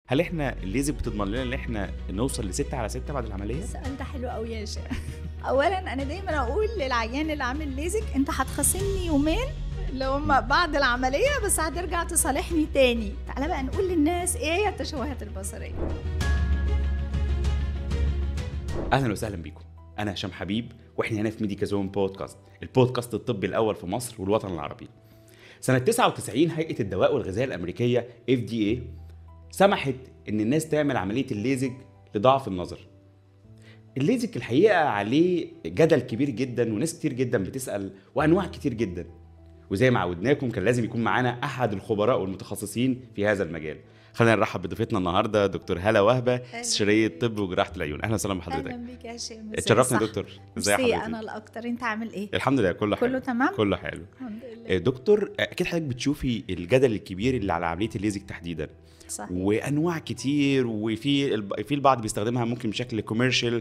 هل احنا الليزك بتضمن لنا ان احنا نوصل لستة على ستة بعد العمليه السؤال ده حلو قوي يا شيخ اولا انا دايما اقول للعيان اللي عامل ليزك انت هتخاصمني يومين اللي هم بعد العمليه بس هترجع تصالحني تاني تعالى بقى نقول للناس ايه هي التشوهات البصريه اهلا وسهلا بيكم انا هشام حبيب واحنا هنا في ميديكا زون بودكاست البودكاست الطبي الاول في مصر والوطن العربي سنه 99 هيئه الدواء والغذاء الامريكيه FDA سمحت ان الناس تعمل عمليه الليزك لضعف النظر الليزك الحقيقه عليه جدل كبير جدا وناس كتير جدا بتسال وانواع كتير جدا وزي ما عودناكم كان لازم يكون معانا احد الخبراء والمتخصصين في هذا المجال خلينا نرحب بضيفتنا النهارده دكتور هاله وهبه استشاريه طب وجراحه العيون اهلا وسهلا بحضرتك اهلا بيك يا هشام اتشرفنا يا دكتور ازي ازي حضرتك انا الاكتر انت عامل ايه الحمد لله كله حلو كله تمام كله حلو الحمد لله آه، دكتور آه، اكيد حضرتك بتشوفي الجدل الكبير اللي على عمليه الليزك تحديدا صحيح وانواع كتير وفي الب- في البعض بيستخدمها ممكن بشكل كوميرشال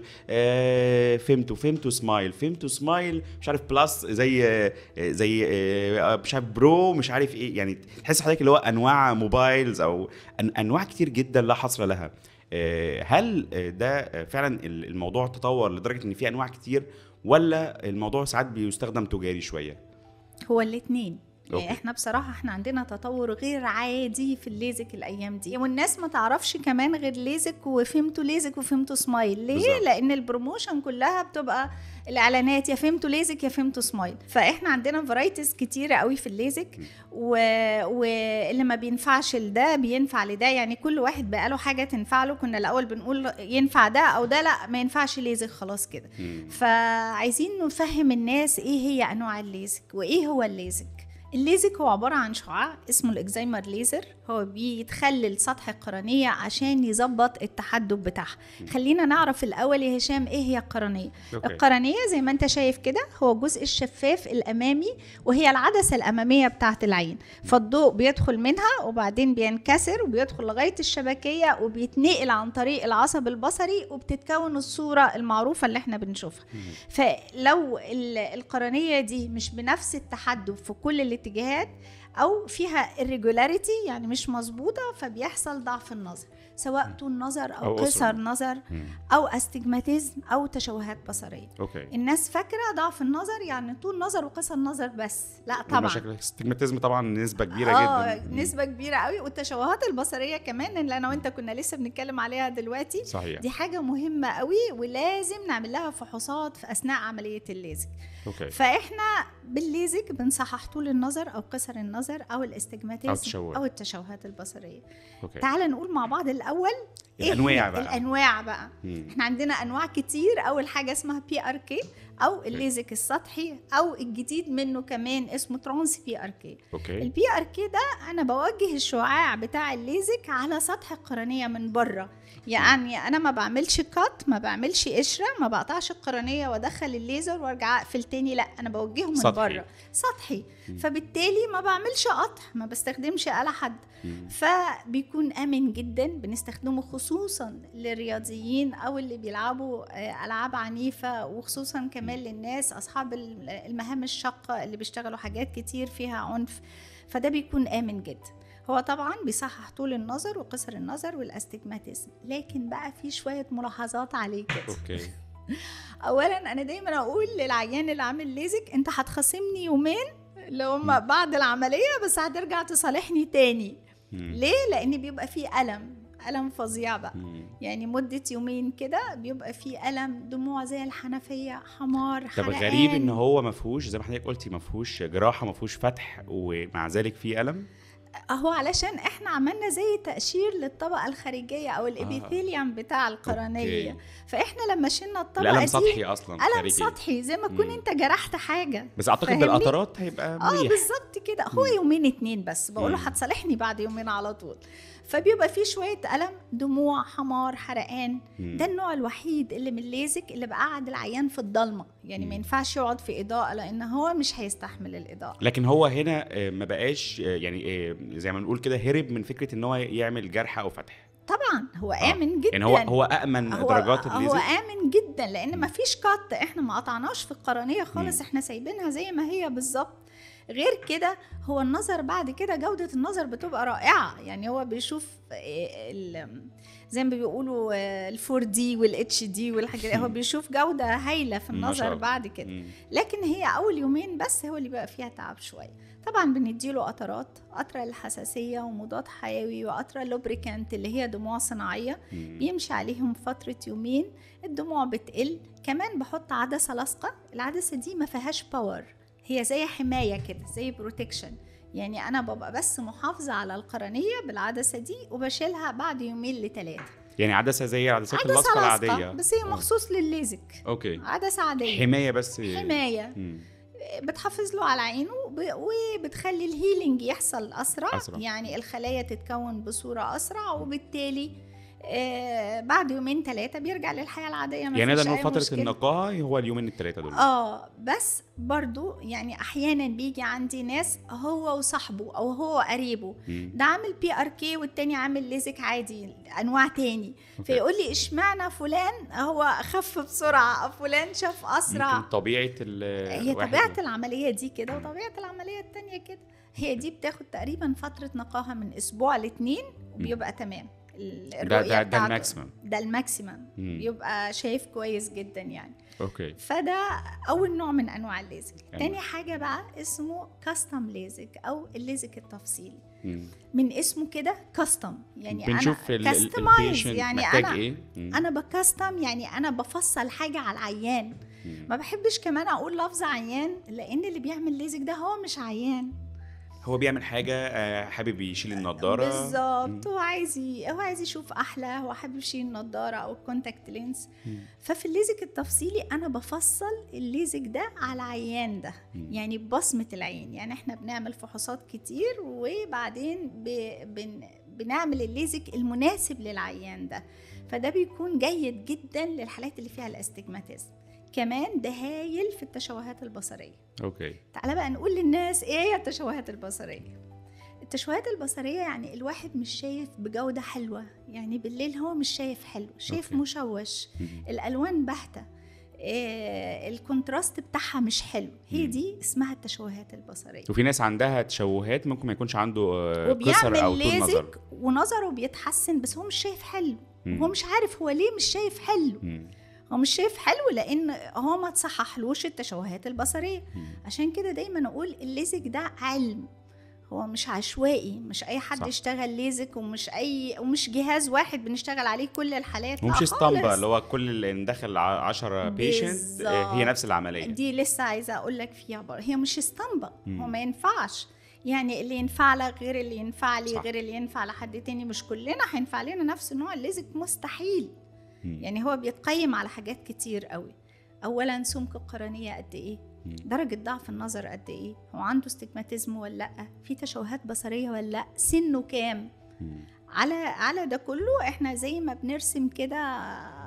آه فهمتوا فهمتوا سمايل فهمتوا سمايل مش عارف بلس زي آه، زي آه، مش عارف برو مش عارف ايه يعني تحس حضرتك اللي هو انواع موبايلز او أن انواع كتير جدا لا حصر لها آه، هل آه، ده آه، فعلا ال- الموضوع تطور لدرجه ان في انواع كتير ولا الموضوع ساعات بيستخدم تجاري شويه هو الاثنين أوكي. يعني احنا بصراحه احنا عندنا تطور غير عادي في الليزك الايام دي والناس ما تعرفش كمان غير ليزك وفهمتوا ليزك وفهمتوا سمايل ليه بالظبط. لان البروموشن كلها بتبقى الاعلانات يا فهمتوا ليزك يا فهمتوا سمايل فاحنا عندنا فرايتيز كتيره قوي في الليزك و... واللي ما بينفعش لده بينفع لده يعني كل واحد بقى له حاجه تنفع له كنا الاول بنقول ينفع ده او ده لا ما ينفعش ليزك خلاص كده مم. فعايزين نفهم الناس ايه هي انواع الليزك وايه هو الليزك الليزك هو عبارة عن شعاع اسمه الإكزايمر ليزر هو بيتخلل سطح القرنية عشان يظبط التحدب بتاعها خلينا نعرف الأول يا هشام إيه هي القرنية أوكي. القرنية زي ما أنت شايف كده هو الجزء الشفاف الأمامي وهي العدسة الأمامية بتاعة العين فالضوء بيدخل منها وبعدين بينكسر وبيدخل لغاية الشبكية وبيتنقل عن طريق العصب البصري وبتتكون الصورة المعروفة اللي احنا بنشوفها فلو ال- القرنية دي مش بنفس التحدب في كل الاتجاهات أو فيها irregularity يعني مش مظبوطة فبيحصل ضعف النظر سواء طول نظر أو, أو قصر. قصر نظر مم. أو استجماتيزم أو تشوهات بصرية اوكي الناس فاكرة ضعف النظر يعني طول نظر وقصر نظر بس لا طبعا مشاكل الاستجماتيزم طبعا نسبه كبيره آه جدا نسبة كبيرة قوي والتشوهات البصرية كمان اللي أنا وأنت كنا لسه بنتكلم عليها دلوقتي صحيح دي حاجة مهمة قوي ولازم نعمل لها فحوصات في أثناء عملية الليزك اوكي فإحنا بالليزك بنصحح طول النظر أو قصر النظر أو الاستجماتيزم أو التشوه. أو التشوهات البصرية اوكي تعال نقول مع بعض الأول إيه الانواع هي بقى الأنواع بقى مم. احنا عندنا انواع كتير اول حاجه اسمها بي ار كي او الليزك السطحي او الجديد منه كمان اسمه ترانس بي ار كي اوكي البي ار كي ده انا بوجه الشعاع بتاع الليزك على سطح القرنيه من بره يعني انا ما بعملش كات ما بعملش قشره ما بقطعش القرنيه وادخل الليزر وارجع اقفل تاني لا انا بوجهه من سطحي. بره سطحي فبالتالي ما بعملش قطع ما بستخدمش آلة حد مم. فبيكون امن جدا بنستخدمه خصوصا للرياضيين او اللي بيلعبوا آه، العاب عنيفه وخصوصا كمان للناس اصحاب ال- المهام الشاقه اللي بيشتغلوا حاجات كتير فيها عنف فده بيكون امن جدا هو طبعا بيصحح طول النظر وقصر النظر والاستجماتيزم لكن بقى في شويه ملاحظات عليه كده اوكي اولا انا دايما اقول للعيان اللي عامل ليزك انت هتخاصمني يومين اللي هم بعد العمليه بس هترجع تصالحني تاني مم. ليه لان بيبقى فيه الم الم فظيع بقى مم. يعني مدة يومين كده بيبقى فيه ألم دموع زي الحنفية حمار طب حرقان غريب ان هو ما فيهوش زي ما حضرتك قلتي ما فيهوش جراحه ما فيهوش فتح ومع ذلك في الم هو علشان احنا عملنا زي تقشير للطبقة الخارجية أو الإبيثيليوم بتاع القرنية أوكي. فاحنا لما شلنا الطبقة الالم دي سطحي اصلا ألم خارجي. سطحي زي ما تكون مم. انت جرحت حاجة بس اعتقد فاهمني؟ بالقطرات هيبقى اه مريح بالظبط كده هو مم. يومين اتنين بس بقول له مم. هتصالحني بعد يومين على طول فبيبقى فيه شوية ألم دموع حمار حرقان مم. ده النوع الوحيد اللي من الليزك اللي بقعد العيان في الضلمه يعني مم. ما ينفعش يقعد في اضاءه لان هو مش هيستحمل الاضاءه لكن هو هنا آه، ما بقاش آه، يعني آه، زي ما نقول كده هرب من فكره ان هو يعمل جرح او فتح طبعا هو آه. امن جدا يعني هو هو امن هو درجات هو الليزر امن جدا لان ما فيش قط احنا ما قطعناش في القرنيه خالص مم. احنا سايبينها زي ما هي بالظبط غير كده هو النظر بعد كده جودة النظر بتبقى رائعة يعني هو بيشوف آه، ال- زي ما بيقولوا الفور دي والاتش دي والحاجات دي، هو بيشوف جودة هايلة في ما شاء النظر الله. بعد كده مم. لكن هي اول يومين بس هو اللي بقى فيها تعب شويه طبعا بنديله قطرات قطره للحساسيه ومضاد حيوي وقطره لوبريكانت اللي هي دموع صناعيه مم. بيمشي عليهم فتره يومين الدموع بتقل كمان بحط عدسه لاصقه العدسه دي ما فيهاش باور هي زي حمايه كده زي بروتكشن يعني انا ببقى بس محافظه على القرنيه بالعدسه دي وبشيلها بعد يومين لثلاثه يعني عدسه زي عدسات عدسه اللاصقه لاصقه العاديه بس هي آه. مخصوص للليزك اوكي عدسه عاديه حمايه بس حمايه مم. بتحافظ له على عينه وب- وبتخلي الهيلينج يحصل أسرع, أسرع. يعني الخلايا تتكون بصورة أسرع وبالتالي آه بعد يومين ثلاثة بيرجع للحياة العادية ما يعني فيش نقدر نقول أي فتره مشكلة. النقاهه هو اليومين الثلاثه دول اه بس برضو يعني احيانا بيجي عندي ناس هو وصاحبه او هو قريبه مم. ده عامل بي ار كي والتاني عامل ليزك عادي انواع تاني أوكي. فيقول لي اشمعنى فلان هو خف بسرعه فلان شاف اسرع ممكن طبيعه ال هي واحد طبيعة من- العملية دي كده وطبيعة العملية التانية كده هي دي بتاخد تقريبا فترة نقاهة من أسبوع لاتنين وبيبقى تمام ال- ده الرؤية ده ده بتاعته. الماكسيمم ده الماكسيمم مم. بيبقى شايف كويس جدا يعني اوكي فده أول نوع من أنواع الليزك أيوة. تاني حاجة بقى اسمه كاستم ليزك أو الليزك التفصيلي مم. من اسمه كده كاستم يعني بنشوف أنا ال- ال- customize، البيشنت يعني محتاج أنا ايه مم. أنا بكاستم يعني أنا بفصل حاجة على العيان مم. ما بحبش كمان اقول لفظ عيان لان اللي بيعمل ليزك ده هو مش عيان هو بيعمل حاجه آه، حابب يشيل النضاره بالظبط هو عايز ي- هو عايز يشوف احلى هو حابب يشيل النضاره او الكونتاكت لينس مم. ففي الليزك التفصيلي انا بفصل الليزك ده على العيان ده مم. يعني ببصمه العين يعني احنا بنعمل فحوصات كتير وبعدين ب... بن... بنعمل الليزك المناسب للعيان ده فده بيكون جيد جدا للحالات اللي فيها الاستجماتيزم كمان ده هايل في التشوهات البصريه اوكي تعالى بقى نقول للناس ايه هي التشوهات البصريه التشوهات البصريه يعني الواحد مش شايف بجوده حلوه يعني بالليل هو مش شايف حلو شايف أوكي. مشوش مم. الالوان باهته إيه الكونتراست بتاعها مش حلو هي مم. دي اسمها التشوهات البصريه وفي ناس عندها تشوهات ممكن ما يكونش عنده آه، قصر او وبيعمل طول نظر ليزك ونظره بيتحسن بس هو مش شايف حلو مم. وهو مش عارف هو ليه مش شايف حلو مم. هو مش شايف حلو لان هو ما تصححلوش التشوهات البصريه مم. عشان كده دايما اقول الليزك ده علم هو مش عشوائي مش اي حد صح. يشتغل ليزك ومش اي ومش جهاز واحد بنشتغل عليه كل الحالات لا ومش خالص. اسطمبة اللي هو كل اللي دخل 10 بيشنت بالظبط. هي نفس العمليه دي لسه عايزه اقول لك فيها بر... هي مش اسطمبة مم. هو ما ينفعش يعني اللي ينفع لك غير اللي ينفع لي صح. غير اللي ينفع لحد تاني مش كلنا هينفع لنا نفس نوع الليزك مستحيل مم. يعني هو بيتقيم على حاجات كتير قوي اولا سمك القرنيه قد ايه مم. درجة ضعف النظر قد ايه هو عنده استجماتيزم ولا لا في تشوهات بصرية ولا لا سنه كام مم. على على ده كله احنا زي ما بنرسم كده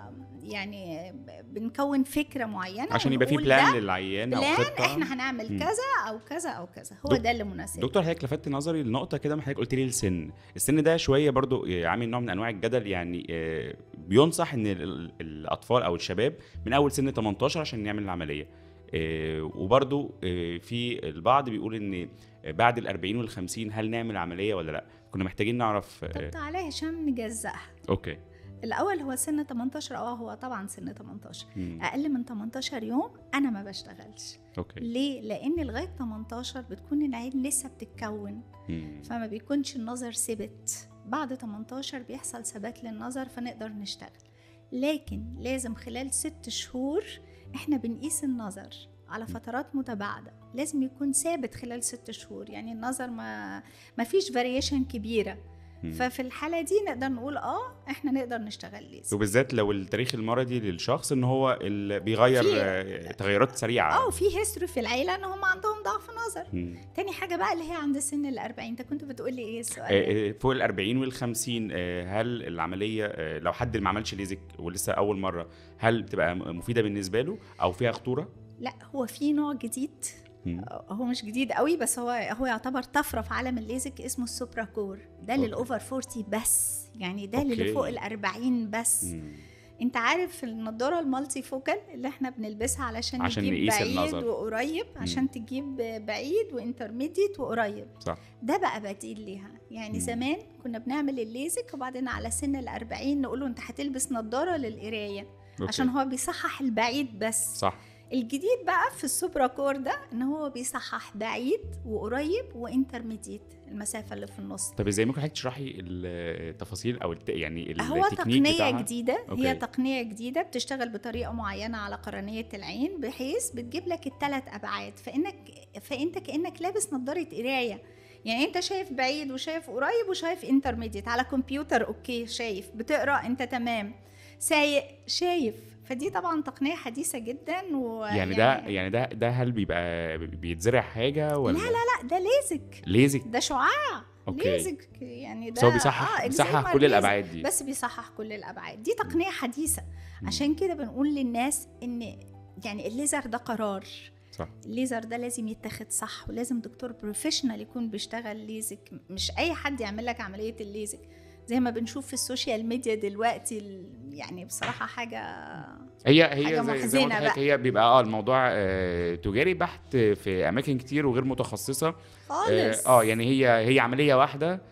يعني بنكون فكرة معينة عشان يبقى في ونقول بلان ده للعيان او بلان خطه احنا هنعمل مم. كذا او كذا او كذا هو دك- ده اللي مناسب دكتور حضرتك لفت نظري لنقطه كده ما حضرتك قلت لي السن السن ده شويه برضو آه، عامل نوع من انواع الجدل يعني آه، بينصح ان ال- ال- الاطفال او الشباب من اول سن 18 عشان نعمل العمليه آه، وبرضو آه، في البعض بيقول ان بعد ال 40 وال 50 هل نعمل عمليه ولا لا كنا محتاجين نعرف طب آه، تعالى يا هشام نجزأها اوكي الاول هو سن 18 اه هو طبعا سن 18 مم. اقل من 18 يوم انا ما بشتغلش اوكي ليه لان لغايه 18 بتكون العين لسه بتتكون مم. فما بيكونش النظر ثبت بعد 18 بيحصل ثبات للنظر فنقدر نشتغل لكن لازم خلال ست شهور احنا بنقيس النظر على فترات متباعدة لازم يكون ثابت خلال ست شهور يعني النظر ما ما فيش فاريشن كبيرة مم. ففي الحالة دي نقدر نقول اه احنا نقدر نشتغل ليزر وبالذات لو التاريخ المرضي للشخص ان هو اللي بيغير في- آه، تغيرات سريعه اه في هيستوري في العيلة ان هم عندهم ضعف نظر مم. تاني حاجة بقى اللي هي عند سن ال 40 انت كنت بتقولي ايه السؤال ده؟ آه، آه، فوق ال 40 وال 50 آه، هل العمليه آه، لو حد ما عملش ليزك ولسه اول مره هل بتبقى م- مفيده بالنسبه له او فيها خطوره؟ لا هو في نوع جديد مم. هو مش جديد قوي بس هو هو يعتبر طفره في عالم الليزك اسمه السوبرا كور ده أوكي. للاوفر 40 بس يعني ده أوكي. للي فوق ال 40 بس مم. انت عارف النضاره المالتي فوكال اللي احنا بنلبسها علشان, عشان نجيب نقيس بعيد النظر. وقريب عشان تجيب بعيد وانترميديت وقريب صح ده بقى بديل ليها يعني مم. زمان كنا بنعمل الليزك وبعدين على سن الأربعين نقوله انت هتلبس نضاره للقرايه أوكي. عشان هو بيصحح البعيد بس صح الجديد بقى في السوبرا كور ده ان هو بيصحح بعيد وقريب وانترميديت المسافه اللي في النص طب ازاي ممكن حضرتك تشرحي التفاصيل او الت... يعني هو التكنيك تقنية بتاعها جديدة أوكي. هي تقنية جديدة بتشتغل بطريقة معينة على قرنية العين بحيث بتجيب لك الثلاث أبعاد فإنك فأنت كأنك لابس نظارة قراية يعني انت شايف بعيد وشايف قريب وشايف انترميديت على كمبيوتر اوكي شايف بتقرا انت تمام سايق شايف فدي طبعا تقنيه حديثه جدا و يعني ده يعني ده ده هل بيبقى بيتزرع حاجه ولا لا لا لا ده ليزك ليزك ده شعاع أوكي. ليزك يعني ده بس هو بيصحح آه، بيصحح Excimer كل laser. الابعاد دي بس بيصحح كل الابعاد دي تقنيه حديثه مم. عشان كده بنقول للناس ان يعني الليزر ده قرار صح الليزر ده لازم يتاخد صح ولازم دكتور بروفيشنال يكون بيشتغل ليزك مش اي حد يعمل لك عمليه الليزك زي ما بنشوف في السوشيال ميديا دلوقتي ال- يعني بصراحه حاجه هي حاجة هي زي, زي ما محزنة قلت لحضرتك بقى. هي بيبقى اه الموضوع آه تجاري بحت في اماكن كتير وغير متخصصه خالص اه يعني هي هي عمليه واحده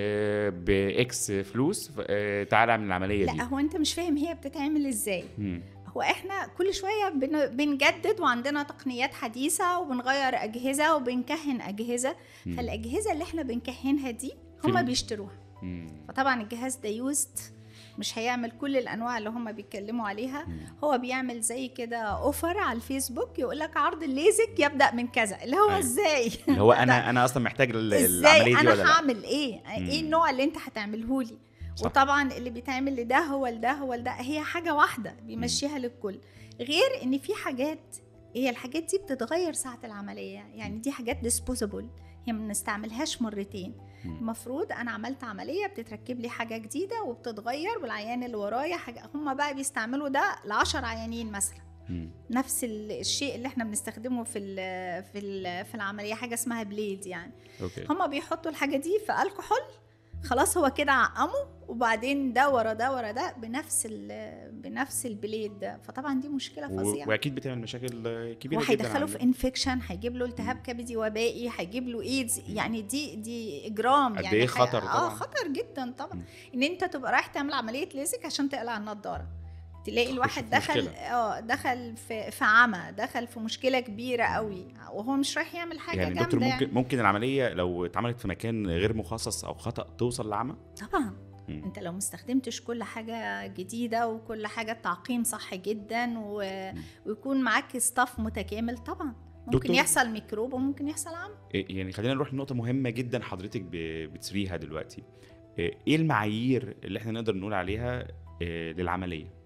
آه باكس فلوس آه تعالى اعمل العمليه دي لا هو انت مش فاهم هي بتتعمل ازاي مم. هو احنا كل شويه بن بنجدد وعندنا تقنيات حديثه وبنغير اجهزه وبنكهن اجهزه مم. فالاجهزه اللي احنا بنكهنها دي في هم ال- بيشتروها مم. فطبعا الجهاز ده يوزد مش هيعمل كل الانواع اللي هم بيتكلموا عليها مم. هو بيعمل زي كده اوفر على الفيسبوك يقول لك عرض الليزك يبدا من كذا اللي هو أيوة. ازاي اللي هو انا انا اصلا محتاج ال- ازاي العمليه دي انا ولا لا هعمل ايه ايه مم. النوع اللي انت هتعمله لي صح. وطبعا اللي بيتعمل لده هو لده هو لده هي حاجه واحده بيمشيها للكل غير ان في حاجات هي الحاجات دي بتتغير ساعه العمليه يعني دي حاجات ديسبوزبل هي ما بنستعملهاش مرتين مم. المفروض انا عملت عمليه بتتركب لي حاجه جديده وبتتغير والعيان اللي ورايا حاجه هم بقى بيستعملوا ده ل10 عيانين مثلا مم. نفس ال- الشيء اللي احنا بنستخدمه في ال في ال في العمليه حاجه اسمها بليد يعني اوكي هما بيحطوا الحاجه دي في الكحول خلاص هو كده عقمه وبعدين ده ورا ده ورا ده بنفس ال بنفس البليد ده فطبعا دي مشكله و- فظيعه واكيد بتعمل مشاكل آه، كبيره جدا وهيدخله في عندنا. انفكشن هيجيب له التهاب كبدي وبائي هيجيب له ايدز يعني دي دي اجرام قد يعني إيه حاجة- خطر اه طبعاً. خطر جدا طبعا مم. ان انت تبقى رايح تعمل عمليه ليزك عشان تقلع النضاره تلاقي تخش الواحد في دخل مشكلة. اه دخل في في عمى دخل في مشكله كبيره قوي وهو مش رايح يعمل حاجه يعني جامده دكتور ممكن يعني. ممكن العمليه لو اتعملت في مكان غير مخصص او خطا توصل لعمى طبعا مم. انت لو مستخدمتش كل حاجه جديده وكل حاجه التعقيم صح جدا و... ويكون معاك ستاف متكامل طبعا ممكن دكتور. يحصل ميكروب وممكن يحصل عمى إيه يعني خلينا نروح لنقطه مهمه جدا حضرتك ب- بتسريها دلوقتي ايه إيه المعايير اللي احنا نقدر نقول عليها إيه للعمليه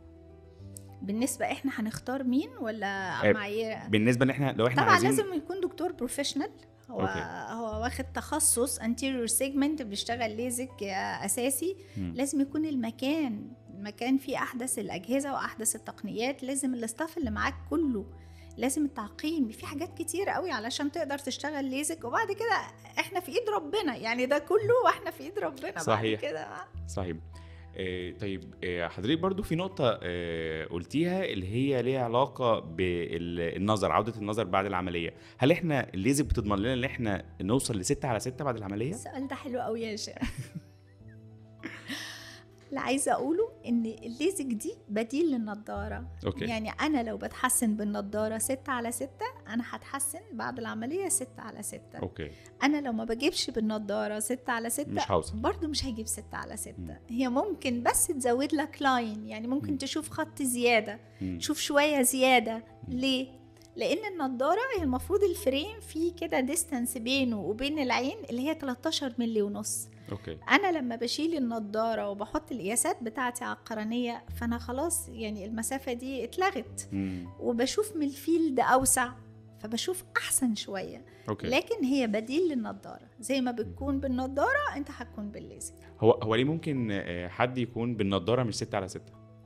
بالنسبه احنا هنختار مين ولا آه، معايير بالنسبه ان احنا لو احنا طبعا عايزين لازم يكون دكتور بروفيشنال هو أوكي. هو واخد تخصص انتيريور سيجمنت بيشتغل ليزك آه، اساسي مم. لازم يكون المكان المكان فيه احدث الاجهزه واحدث التقنيات لازم الاستاف اللي معاك كله لازم التعقيم في حاجات كتير قوي علشان تقدر تشتغل ليزك وبعد كده احنا في ايد ربنا يعني ده كله واحنا في ايد ربنا صحيح. بعد كده صحيح إيه طيب إيه حضرتك برضو في نقطة إيه قلتيها اللي هي ليها علاقة بالنظر عودة النظر بعد العملية هل احنا الليزك بتضمن لنا ان احنا نوصل لستة على ستة بعد العملية؟ السؤال ده حلو قوي يا شيخ اللي عايزه اقوله ان الليزك دي بديل للنضاره اوكي يعني انا لو بتحسن بالنضاره ستة على ستة انا هتحسن بعد العمليه ستة على ستة اوكي انا لو ما بجيبش بالنضاره ستة على ستة مش هوصل برضو مش هيجيب ستة على مم. ستة هي ممكن بس تزود لك لاين يعني مم. ممكن تشوف خط زيادة مم. تشوف شوية زيادة مم. ليه؟ لأن النضارة هي المفروض الفريم فيه كده ديستانس بينه وبين العين اللي هي 13 ملي ونص اوكي أنا لما بشيل النضارة وبحط القياسات بتاعتي على القرنية فأنا خلاص يعني المسافة دي اتلغت مم. وبشوف من الفيلد أوسع فبشوف أحسن شوية اوكي لكن هي بديل للنضارة زي ما بتكون بالنضارة أنت هتكون بالليزك هو هو ليه ممكن آه، حد يكون بالنضارة مش ستة على ستة؟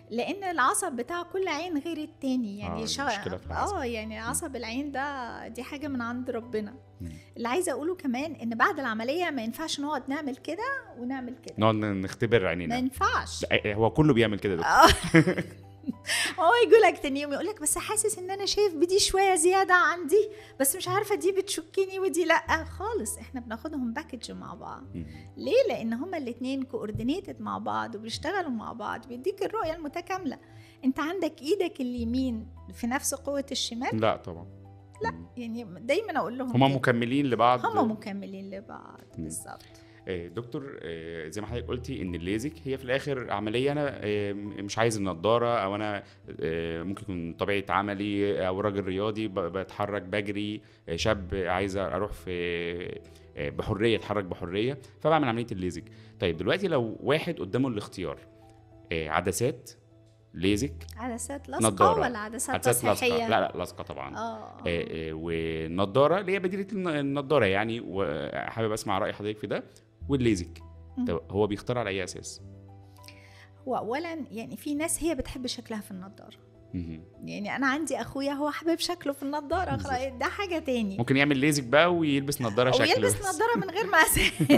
لان العصب بتاع كل عين غير التاني يعني آه، شا... المشكلة في العصب. اه يعني عصب العين ده دي حاجه من عند ربنا مم. اللي عايزه اقوله كمان ان بعد العمليه ما ينفعش نقعد نعمل كده ونعمل كده نقعد نختبر ما عينينا ينفعش لا، هو كله بيعمل كده يا دكتور. اه هو يجي لك تاني يوم يقول لك بس حاسس ان انا شايف بدي شويه زياده عندي بس مش عارفه دي بتشكني ودي لا خالص احنا بناخدهم باكج مع بعض مم. ليه لان هما الاتنين كوردينيتد مع بعض وبيشتغلوا مع بعض بيديك الرؤيه المتكامله انت عندك ايدك اليمين في نفس قوه الشمال لا طبعا لا. يعني دايما اقول لهم هما كده. مكملين لبعض هما مكملين لبعض مم. بالظبط آه، دكتور آه، زي ما حضرتك قلتي ان الليزك هي في الاخر عمليه انا آه، مش عايز النضاره او انا آه، ممكن يكون طبيعه عملي او راجل رياضي ب- بتحرك بجري آه، شاب عايز اروح في آه، بحريه اتحرك بحريه فبعمل عمليه الليزك طيب دلوقتي لو واحد قدامه الاختيار آه، عدسات ليزك عدسات لاصقه نضارة. ولا عدسات عدسات لاصقه تصحيحيه لا لا لاصقه طبعا اه آه، آه، ونضاره اللي هي بديله الن- النضاره يعني وحابب اسمع راي حضرتك في ده والليزك مم. طب هو بيختار على اي اساس؟ هو اولا يعني في ناس هي بتحب شكلها في النضاره مهم. يعني انا عندي اخويا هو حابب شكله في النضاره بالظبط. خلاص ده حاجه تاني ممكن يعمل ليزك بقى ويلبس نضاره او شكل يلبس بس. نضاره من غير مقاسات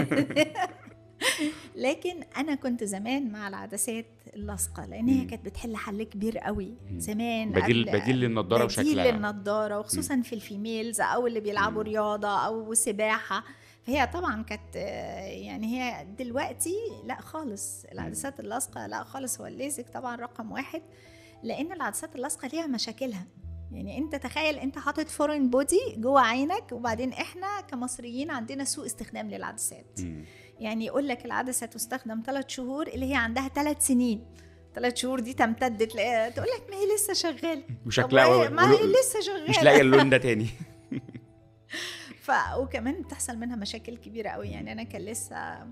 لكن انا كنت زمان مع العدسات اللاصقه لان هي مم. كانت بتحل حل كبير قوي مم. زمان بديل قبل- بديل للنضاره بديل وشكلها للنضاره وخصوصا في الفيميلز او اللي بيلعبوا مم. رياضه او سباحه فهي طبعا كانت آه، يعني هي دلوقتي لا خالص العدسات اللاصقه لا خالص هو الليزك طبعا رقم واحد لان العدسات اللاصقه ليها مشاكلها يعني انت تخيل انت حاطط فورين بودي جوه عينك وبعدين احنا كمصريين عندنا سوء استخدام للعدسات مم. يعني يقول لك العدسه تستخدم ثلاث شهور اللي هي عندها ثلاث سنين ثلاث شهور دي تمتد تلاقيها تقول لك ما هي لسه شغاله وشكلها طب و- وإيه؟ ما هي ولو- لسه شغاله مش لاقيه اللون ده تاني ف... وكمان بتحصل منها مشاكل كبيره قوي يعني انا كان لسه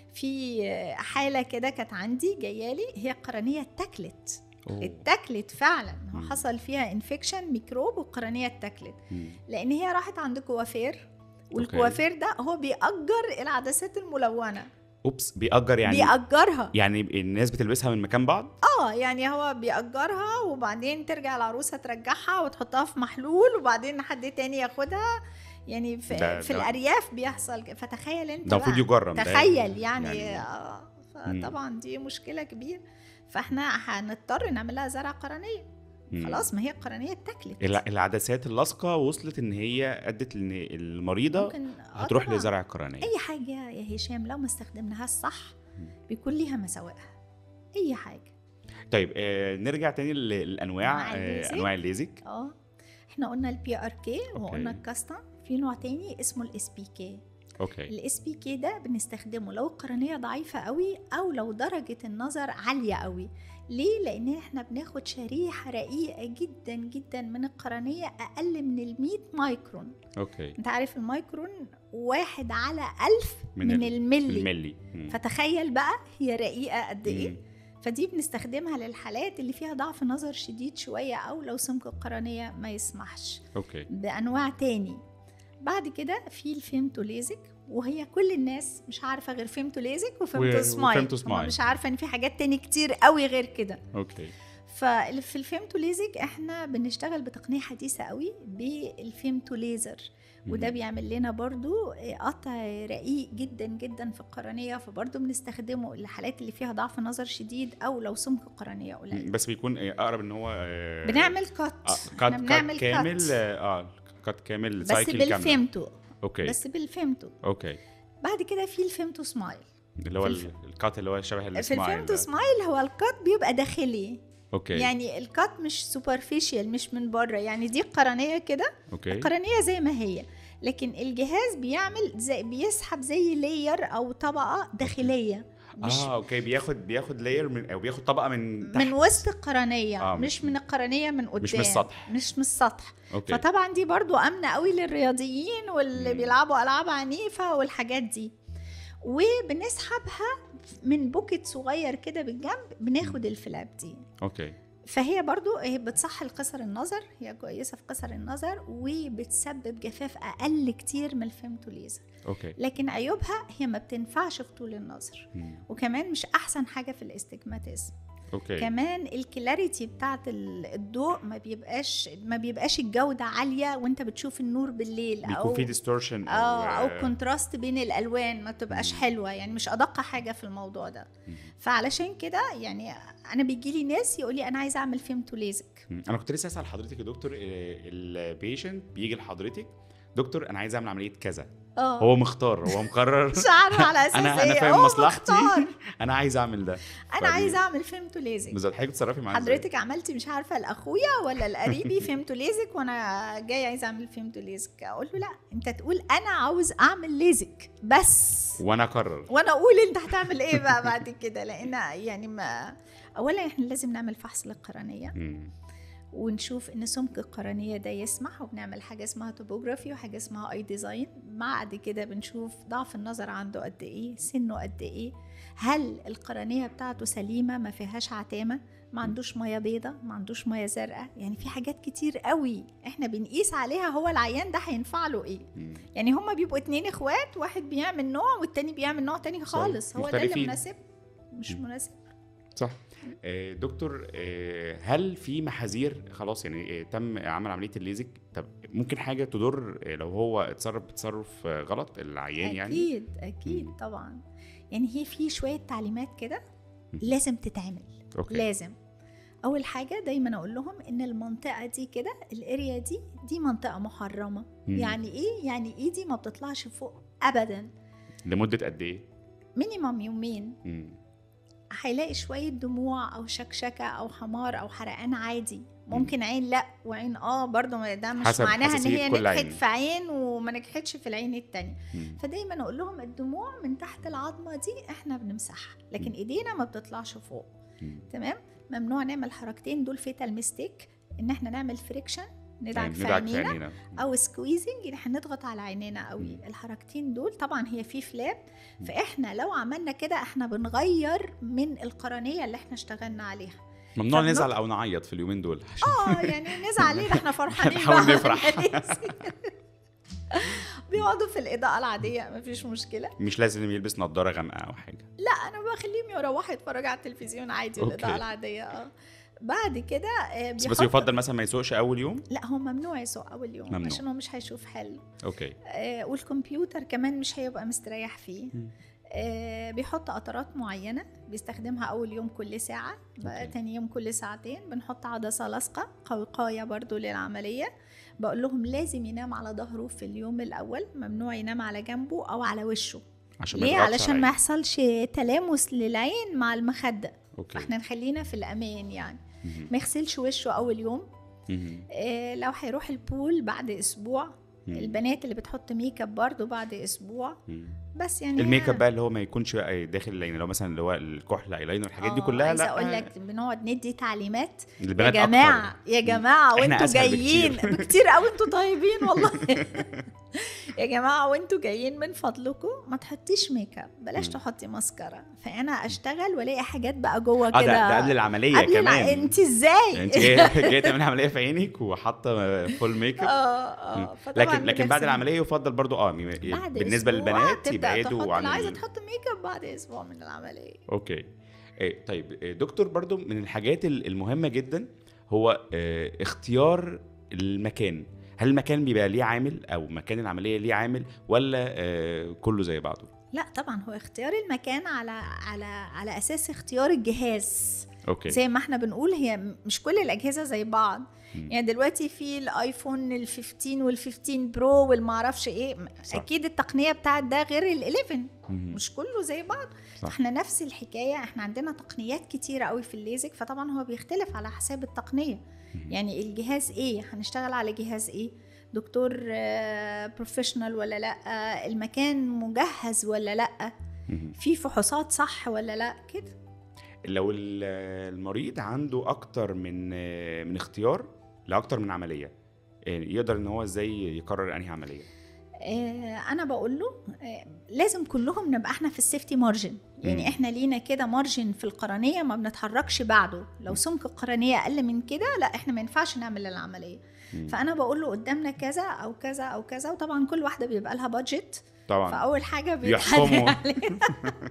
في حاله كده كانت عندي جايه لي هي قرنيه اتاكلت أوه. اتاكلت فعلا هو مم. حصل فيها انفكشن ميكروب والقرنيه اتاكلت مم. لان هي راحت عند كوافير والكوافير ده هو بيأجر العدسات الملونه اوبس بيأجر يعني بيأجرها يعني الناس بتلبسها من مكان بعض اه يعني هو بيأجرها وبعدين ترجع العروسه ترجعها وتحطها في محلول وبعدين حد تاني ياخدها يعني في, ده- في ده- الارياف بيحصل كده. فتخيل انت ده المفروض بقى. يجرم ده تخيل يعني, يعني- آه فطبعا دي مشكله كبيره فاحنا هنضطر نعمل لها زرع قرنيه مم. خلاص ما هي القرنيه اتاكلت الع- العدسات اللاصقه وصلت ان هي ادت ان المريضه ممكن آه هتروح طبعاً. لزرع القرنيه اي حاجه يا هشام لو ما استخدمناهاش صح مم. بيكون ليها مساوئها اي حاجه طيب آه نرجع تاني لل- للانواع أنواع آه الليزك. انواع الليزك اه احنا قلنا البي ار كي أوكي. وقلنا الكاستم في نوع تاني اسمه الاس بي كي اوكي الاس بي كي ده بنستخدمه لو القرنيه ضعيفه قوي او لو درجه النظر عاليه قوي ليه لان احنا بناخد شريحه رقيقه جدا جدا من القرنيه اقل من ال 100 مايكرون اوكي انت عارف المايكرون واحد على ألف من من, ال- الملي الملي مم. فتخيل بقى هي رقيقه قد ايه مم. فدي بنستخدمها للحالات اللي فيها ضعف نظر شديد شويه او لو سمك القرنيه ما يسمحش اوكي بانواع تاني بعد كده في الفيمتو ليزك وهي كل الناس مش عارفه غير فيمتو ليزك وفيمتو و- سمايل وفيمتو هما سمايل. مش عارفه ان في حاجات تاني كتير قوي غير كده اوكي ففي الفيمتو ليزك احنا بنشتغل بتقنيه حديثه قوي بالفيمتو ليزر وده مم. بيعمل لنا برضو قطع رقيق جدا جدا في القرنيه فبرضو بنستخدمه للحالات اللي فيها ضعف نظر شديد او لو سمك القرنيه قليل مم. بس بيكون آه، اقرب ان هو آه، بنعمل كات آه احنا كات كات بنعمل كامل كات. اه كات كامل بس سايكل كامله بالفيمتو اوكي بس بالفيمتو اوكي بعد كده في الفيمتو سمايل اللي هو في ال- الكات اللي هو شبه في السمايل الفيمتو ده. سمايل هو الكات بيبقى داخلي اوكي يعني الكات مش سوبرفيشال مش من بره يعني دي قرنيه كده اوكي القرنيه زي ما هي لكن الجهاز بيعمل زي بيسحب زي لاير او طبقه داخليه مش اه اوكي بياخد بياخد لاير من او بياخد طبقه من تحت من وسط القرنيه آه، مش مش- من القرنيه من قدام مش من السطح. مش من السطح اوكي فطبعا دي برضو امنه قوي للرياضيين واللي مم. بيلعبوا العاب عنيفه والحاجات دي وبنسحبها من بوكيت صغير كده بالجنب بناخد الفلاب دي اوكي فهي برضو هي بتصحي قصر النظر هي كويسه في قصر النظر وبتسبب جفاف اقل كتير من الفيمتوليزر اوكي لكن عيوبها هي ما بتنفعش في طول النظر مم. وكمان مش احسن حاجه في الاستجماتيزم اوكي كمان الكلاريتي بتاعت ال- الضوء ما بيبقاش ما بيبقاش الجوده عاليه وانت بتشوف النور بالليل بيكون او في ديستورشن اه او كونتراست بين الالوان ما تبقاش حلوه يعني مش ادق حاجه في الموضوع ده فعلشان كده يعني انا بيجي لي ناس يقول لي انا عايزه اعمل فيمتو ليزك انا كنت لسه اسال حضرتك يا دكتور البيشنت بيجي لحضرتك دكتور انا عايز اعمل عمليه كذا اه هو مختار هو مقرر مش عارفه على اساس انا ايه انا فاهم هو مصلحتي مختار. انا عايز اعمل ده انا فدي- عايزه اعمل فيمتو ليزك بالظبط حضرتك بتتصرفي معاه إزاي؟ حضرتك عملتي مش عارفه لاخويا ولا لقريبي فهمتوا ليزك وانا جاي عايزه اعمل فهمتوا ليزك اقول له لا انت تقول انا عاوز اعمل ليزك بس وانا اقرر وانا اقول انت هتعمل ايه بقى بعد كده لان يعني ما اولا احنا لازم نعمل فحص للقرنيه مم. ونشوف ان سمك القرنيه ده يسمح وبنعمل حاجه اسمها توبوجرافي وحاجه اسمها اي ديزاين بعد كده بنشوف ضعف النظر عنده قد ايه سنه قد ايه هل القرنيه بتاعته سليمه ما فيهاش عتامه ما عندوش ميه بيضة ما عندوش ميه زرقاء يعني في حاجات كتير قوي احنا بنقيس عليها هو العيان ده هينفع له ايه مم. يعني هما بيبقوا اتنين اخوات واحد بيعمل نوع والتاني بيعمل نوع تاني خالص هو ده اللي مختلفين. مناسب مش مم. مناسب صح آه، دكتور آه، هل في محاذير خلاص يعني آه، تم عمل عمليه الليزك طب ممكن حاجه تضر آه، لو هو اتصرف بتصرف آه، غلط العيان يعني اكيد اكيد مم. طبعا يعني هي في شويه تعليمات كده مم. لازم تتعمل اوكي لازم اول حاجه دايما اقول لهم ان المنطقه دي كده الاريا دي دي منطقه محرمه مم. يعني ايه يعني ايدي ما بتطلعش فوق ابدا لمده قد ايه مينيمم يومين مم. هيلاقي شويه دموع او شكشكه او حمار او حرقان عادي ممكن عين لا وعين اه برضو ما- ده مش حسب معناها ان حساسية هي كل نجحت عين. في عين وما نجحتش في العين التانية مم. فدايما اقول لهم الدموع من تحت العظمه دي احنا بنمسحها لكن مم. ايدينا ما بتطلعش فوق مم. تمام ممنوع نعمل حركتين دول فيتال ميستيك ان احنا نعمل فريكشن ندعك يعني في ندعك في عينينا عينينا او سكويزنج ان احنا نضغط على عينينا قوي مم. الحركتين دول طبعا هي في فلاب مم. فاحنا لو عملنا كده احنا بنغير من القرنيه اللي احنا اشتغلنا عليها ممنوع فبنط- نزعل او نعيط في اليومين دول عشان اه يعني نزعل ليه ده احنا فرحانين نحاول بقى نفرح. بيقعدوا في الاضاءه العاديه مفيش مشكله مش لازم يلبس نظاره غامقه او حاجه لا انا بخليهم يروحوا يتفرجوا على التلفزيون عادي أوكي. الاضاءه العاديه اه بعد كده آه، بس, بس بيحط- يفضل مثلا ما يسوقش اول يوم لا هو ممنوع يسوق اول يوم ممنوع. عشان هو مش هيشوف حل اوكي آه والكمبيوتر كمان مش هيبقى مستريح فيه مم. آه بيحط قطرات معينة بيستخدمها أول يوم كل ساعة بقى أوكي. تاني يوم كل ساعتين بنحط عدسة لاصقة وقاية برضو للعملية بقول لهم لازم ينام على ظهره في اليوم الأول ممنوع ينام على جنبه أو على وشه عشان ما ليه يضغطش علشان على ما عينه. يحصلش تلامس للعين مع المخدة اوكي احنا نخلينا في الأمان يعني مهم. ما يغسلش وشه أول يوم مهم. آه لو هيروح البول بعد أسبوع مم. البنات اللي بتحط ميك اب برضو بعد أسبوع مم. بس يعني الميك اب بقى اللي هو ما يكونش بقى داخل العين اللي هو مثلا اللي هو الكحل ايلاينر الحاجات دي آه، كلها عايزه لا اقول لك بنقعد ندي تعليمات يا البنات جماعه أكتر. يا جماعه إحنا وانتوا أسهل جايين بكتير. بكتير قوي انتوا طيبين والله يا جماعه وانتوا جايين من فضلكم ما تحطيش ميك اب بلاش مم. تحطي ماسكارا فانا اشتغل والاقي حاجات بقى جوه اه ده, كده ده قبل العمليه قبل الع- كمان انت ازاي انت جايه جايه تعملي عمليه في عينك وحاطه فول ميك اب اه مم. اه فطبعاً لكن لكن بعد بنغسل- العمليه يفضل برضو اه م- بعد بالنسبه أسبوع للبنات تبدأ يبعدوا تحط عن اللي عايزه ال- تحط ميك اب بعد اسبوع من العمليه اوكي إيه طيب إيه دكتور برضو من الحاجات ال- المهمه جدا هو اه اختيار المكان هل المكان بيبقى ليه عامل او مكان العمليه ليه عامل ولا اه كله زي بعضه لا طبعا هو اختيار المكان على على على اساس اختيار الجهاز اوكي زي ما احنا بنقول هي م- مش كل الاجهزه زي بعض مم. يعني دلوقتي في الايفون ال 15 وال 15 برو والمعرفش ايه م- صح. اكيد التقنيه بتاعت ده غير ال 11 مهم. مش كله زي بعض صح. احنا نفس الحكايه احنا عندنا تقنيات كتيره قوي في الليزك فطبعا هو بيختلف على حساب التقنيه مهم. يعني الجهاز ايه هنشتغل على جهاز ايه دكتور بروفيشنال ولا لا آه، المكان مجهز ولا لا مهم. في فحوصات صح ولا لا كده لو ال- المريض عنده اكتر من اه من اختيار لاكتر من عمليه يعني يقدر ان هو ازاي يقرر انهي عمليه آه، انا بقول له آه، لازم كلهم نبقى احنا في السيفتي مارجن يعني مم. احنا لينا كده مارجن في القرنيه ما بنتحركش بعده لو سمك القرنيه اقل من كده لا احنا ما ينفعش نعمل العمليه مم. فانا بقول له قدامنا كذا او كذا او كذا وطبعا كل واحده بيبقى لها بادجت طبعا فاول حاجه بيحكموا. بيتحدد عليها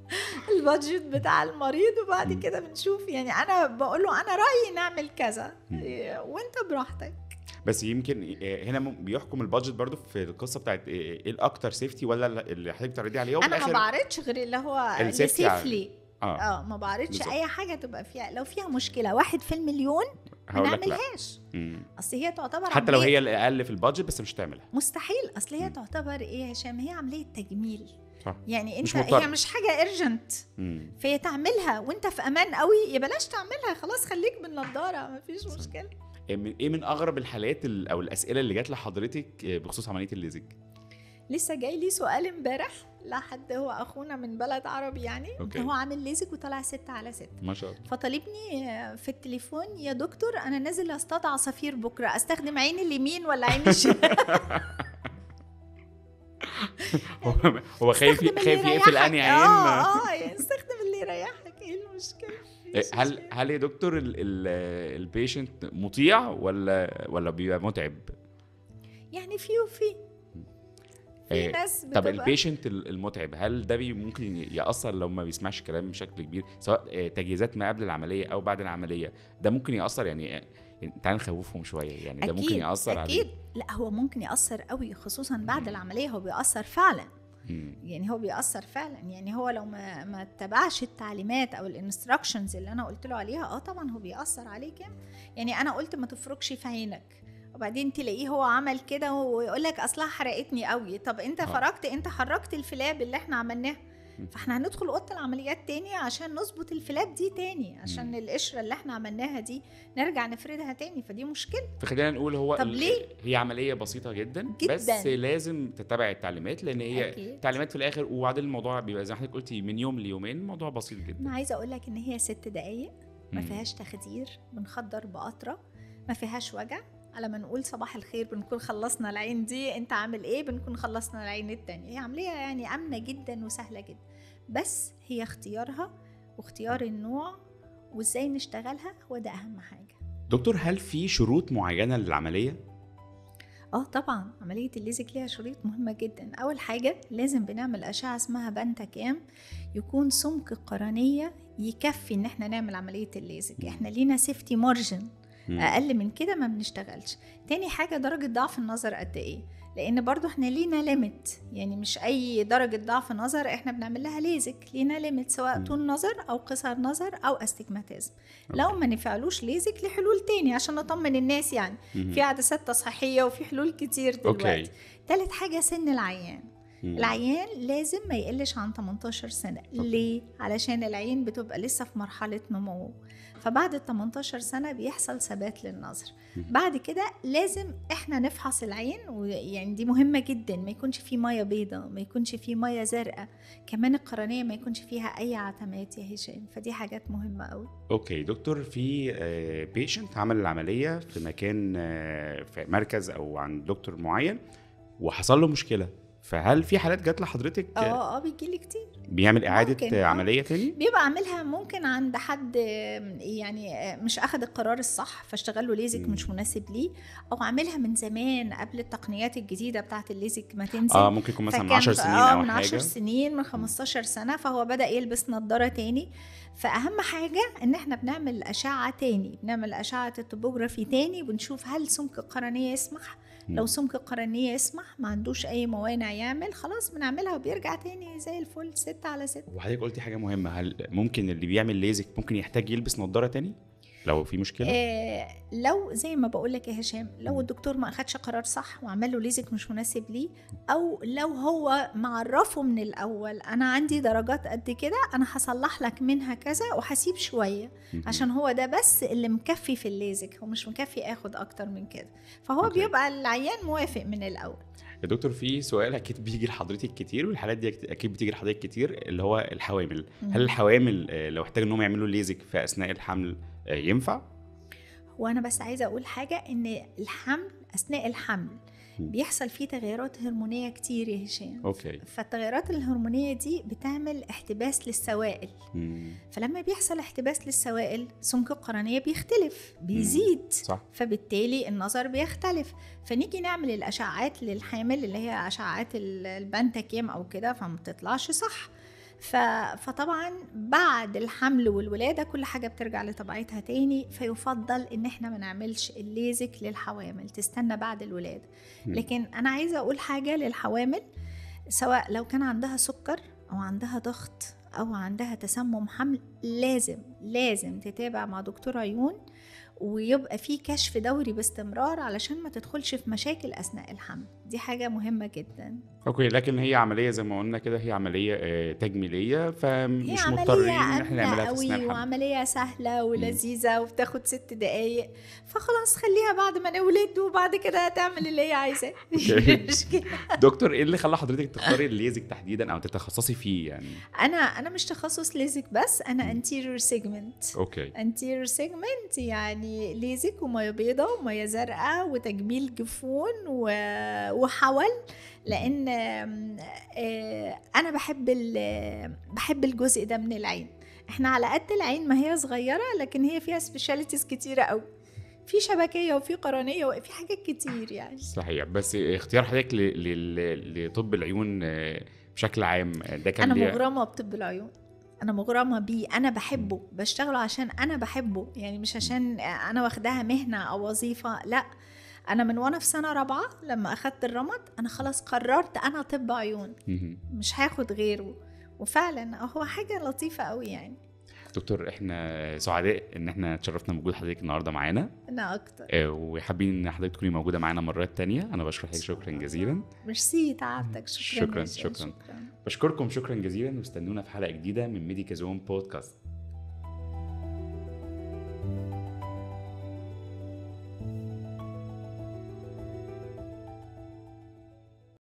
البادجت بتاع المريض وبعد مم. كده بنشوف يعني انا بقول له انا رايي نعمل كذا مم. إيه، وانت براحتك بس يمكن آه، هنا مم- بيحكم البادجت برضو في القصه بتاعت آه، ايه الاكتر سيفتي ولا اللي حضرتك بتعرضي عليه وفي انا ما الآخر- بعرضش غير اللي هو اللي السيفتي على- سيفلي اه اه ما بعرضش بالظبط. اي حاجه تبقى فيها لو فيها مشكله واحد في المليون ما هقول لك لا نعملهاش مم. اصل هي تعتبر حتى لو عملية- هي الاقل في البادجت بس مش هتعملها مستحيل اصل هي مم. تعتبر ايه يا هشام هي عمليه تجميل صح يعني مش انت مضطر. هي مش حاجه ارجنت مم. فهي تعملها وانت في امان قوي يا بلاش تعملها خلاص خليك بالنضاره مفيش صح. مشكله إيه من ايه من اغرب الحالات ال- او الاسئله اللي جات لحضرتك آه، بخصوص عمليه الليزك لسه جاي لي سؤال امبارح لحد هو اخونا من بلد عربي يعني أوكي. هو عامل ليزك وطلع ستة على ستة ما شاء الله فطالبني في التليفون يا دكتور انا نازل اصطاد عصافير بكره استخدم عيني اليمين ولا عيني الشمال هو هو خايف استخدم اللي خايف يقفل يريحك. انهي عين اه اه يعني استخدم اللي يريحك ايه المشكله إيه، مفيش هل مشكلة. هل يا دكتور البيشنت مطيع ولا ولا بيبقى متعب؟ يعني في وفي في إيه، ناس طب بتبقى البيشنت المتعب هل ده بي ممكن ياثر لو ما بيسمعش كلام بشكل كبير سواء آه، تجهيزات ما قبل العمليه او بعد العمليه ده ممكن ياثر يعني يعني تعال نخوفهم شويه يعني ده ممكن ياثر اكيد عليه لا هو ممكن ياثر قوي خصوصا بعد العمليه هو بيأثر فعلا مم. يعني هو بيأثر فعلا يعني هو لو ما ما اتبعش التعليمات او الانستراكشنز اللي انا قلت له عليها اه طبعا هو بيأثر عليك يعني. يعني انا قلت ما تفركش في عينك وبعدين تلاقيه هو عمل كده ويقول لك اصلها حرقتني قوي طب انت آه. فرجت انت حركت الفلاب اللي احنا عملناه م. فاحنا هندخل اوضه العمليات تاني عشان نظبط الفلاب دي تاني عشان م. القشره اللي احنا عملناها دي نرجع نفردها تاني فدي مشكله فخلينا نقول هو طب ال- ليه؟ هي عمليه بسيطه جدا, جداً. بس لازم تتبع التعليمات لان هي أكيد. تعليمات في الاخر وبعدين الموضوع بيبقى زي ما حضرتك قلتي من يوم ليومين الموضوع بسيط جدا انا عايزه اقول لك ان هي ست دقايق ما مم. فيهاش تخدير بنخدر بقطره ما فيهاش وجع على ما نقول صباح الخير بنكون خلصنا العين دي انت عامل ايه بنكون خلصنا العين التانية هي عملية يعني آمنة جدا وسهلة جدا بس هي اختيارها واختيار النوع وازاي نشتغلها هو ده اهم حاجة دكتور هل في شروط معينه للعمليه؟ اه طبعا عملية الليزك ليها شروط مهمة جدا أول حاجة لازم بنعمل أشعة اسمها بانتا كام يكون سمك القرنية يكفي إن احنا نعمل عملية الليزك مم. احنا لينا سيفتي مارجن مم. اقل من كده ما بنشتغلش تاني حاجه درجه ضعف النظر قد ايه لان برضو احنا لينا ليميت يعني مش اي درجه ضعف نظر احنا بنعمل لها ليزك لينا ليميت سواء مم. طول نظر او قصر نظر او استجماتيزم أوكي. لو ما نفعلوش ليزك لحلول تاني عشان نطمن الناس يعني مم. في عدسات تصحيحيه وفي حلول كتير دلوقتي اوكي تالت حاجه سن العيان مم. العيان لازم ما يقلش عن 18 سنة ليه؟ علشان العين بتبقى لسه في مرحلة نمو فبعد ال 18 سنة بيحصل ثبات للنظر مم. بعد كده لازم احنا نفحص العين ويعني دي مهمة جدا ما يكونش فيه مية بيضة ما يكونش فيه مية زرقاء كمان القرنية ما يكونش فيها أي عتمات يا هشام فدي حاجات مهمة قوي اوكي دكتور في بيشنت عمل العمليه في مكان آه، في مركز او عند دكتور معين وحصل له مشكله فهل في حالات جات لحضرتك آه، اه اه بيجيلي كتير بيعمل اعاده ممكن، آه، آه. عمليه تاني بيبقى عاملها ممكن عند حد آم، يعني آه، مش اخذ القرار الصح فاشتغل له ليزك مم. مش مناسب ليه او عاملها من زمان قبل التقنيات الجديده بتاعه الليزك ما تنزل اه ممكن يكون مثلا من فكان 10 سنين آه او من 10 حاجه سنين من 15 سنه فهو بدا يلبس نظاره تاني فاهم حاجه ان احنا بنعمل اشعه تاني بنعمل اشعه التوبوجرافي تاني بنشوف هل سمك القرنيه يسمح مم. لو سمك القرنيه يسمح ما عندوش اي موانع يعمل خلاص بنعملها وبيرجع تاني زي الفل ستة على ستة وحضرتك قلتي حاجه مهمه هل ممكن اللي بيعمل ليزك ممكن يحتاج يلبس نظاره تاني لو في مشكله آه لو زي ما بقول لك يا هشام لو الدكتور ما اخدش قرار صح وعمل له ليزك مش مناسب ليه او لو هو معرفه من الاول انا عندي درجات قد كده انا هصلح لك منها كذا وهسيب شويه مهم. عشان هو ده بس اللي مكفي في الليزك هو مش مكفي اخد اكتر من كده فهو أوكي. بيبقى العيان موافق من الاول يا دكتور في سؤال اكيد بيجي لحضرتك كتير والحالات دي اكيد بتيجي لحضرتك كتير اللي هو الحوامل هل الحوامل آه، لو احتاجوا انهم يعملوا ليزك في اثناء الحمل آه، ينفع وانا بس عايزه اقول حاجه ان الحمل اثناء الحمل مم. بيحصل فيه تغيرات هرمونيه كتير يا هشام اوكي فالتغيرات الهرمونيه دي بتعمل احتباس للسوائل مم. فلما بيحصل احتباس للسوائل سمك القرنيه بيختلف بيزيد صح فبالتالي النظر بيختلف فنيجي نعمل الاشعاعات للحامل اللي هي اشعاعات ال- البانتاكيم او كده فما بتطلعش صح ف... فطبعا بعد الحمل والولاده كل حاجه بترجع لطبيعتها تاني فيفضل ان احنا ما نعملش الليزك للحوامل تستنى بعد الولاده مم. لكن انا عايزه اقول حاجه للحوامل سواء لو كان عندها سكر او عندها ضغط او عندها تسمم حمل لازم لازم تتابع مع دكتور عيون ويبقى في كشف دوري باستمرار علشان ما تدخلش في مشاكل اثناء الحمل دي حاجه مهمه جدا اوكي لكن هي عمليه زي ما قلنا كده هي عمليه آه، تجميليه هي فمش عملية مضطرين ان احنا آمنة نعملها في قوي اثناء الحمل وعملية سهلة ولذيذة وبتاخد ست دقايق فخلاص خليها بعد ما نولد وبعد كده تعمل اللي هي عايزاه أوكي. مش مشكلة دكتور ايه اللي خلى حضرتك تختاري الليزك تحديدا او تتخصصي فيه يعني أنا أنا مش تخصص ليزك بس أنا anterior segment اوكي anterior segment يعني ليزك ومية بيضة ومية زرقاء وتجميل جفون و- وحول لأن آم، آه، أنا بحب ال- بحب الجزء ده من العين احنا على قد العين ما هي صغيرة لكن هي فيها سبيشاليتيز كتيرة قوي في شبكية وفي قرنية وفي حاجات كتير يعني صحيح بس اختيار حضرتك ل- ل- لطب العيون آه، بشكل عام آه، ده كان أنا ليه- مغرمة بطب العيون أنا مغرمة بيه أنا بحبه بشتغله عشان أنا بحبه يعني مش عشان أنا واخداها مهنة أو وظيفة لا أنا من وأنا في سنة رابعة لما أخدت الرمد أنا خلاص قررت أنا طب عيون مهم. مش هاخد غيره وفعلا هو حاجة لطيفة قوي يعني دكتور احنا سعداء ان احنا اتشرفنا بوجود حضرتك النهارده معانا أنا أكتر آه، وحابين ان حضرتك تكوني موجوده معانا مرات تانية انا بشكر حضرتك شكرا جزيلا ميرسي تعبتك شكرا شكراً، يا شيخ، شكراً. بشكركم شكرا جزيلا واستنونا في حلقه جديده من ميديكا زون بودكاست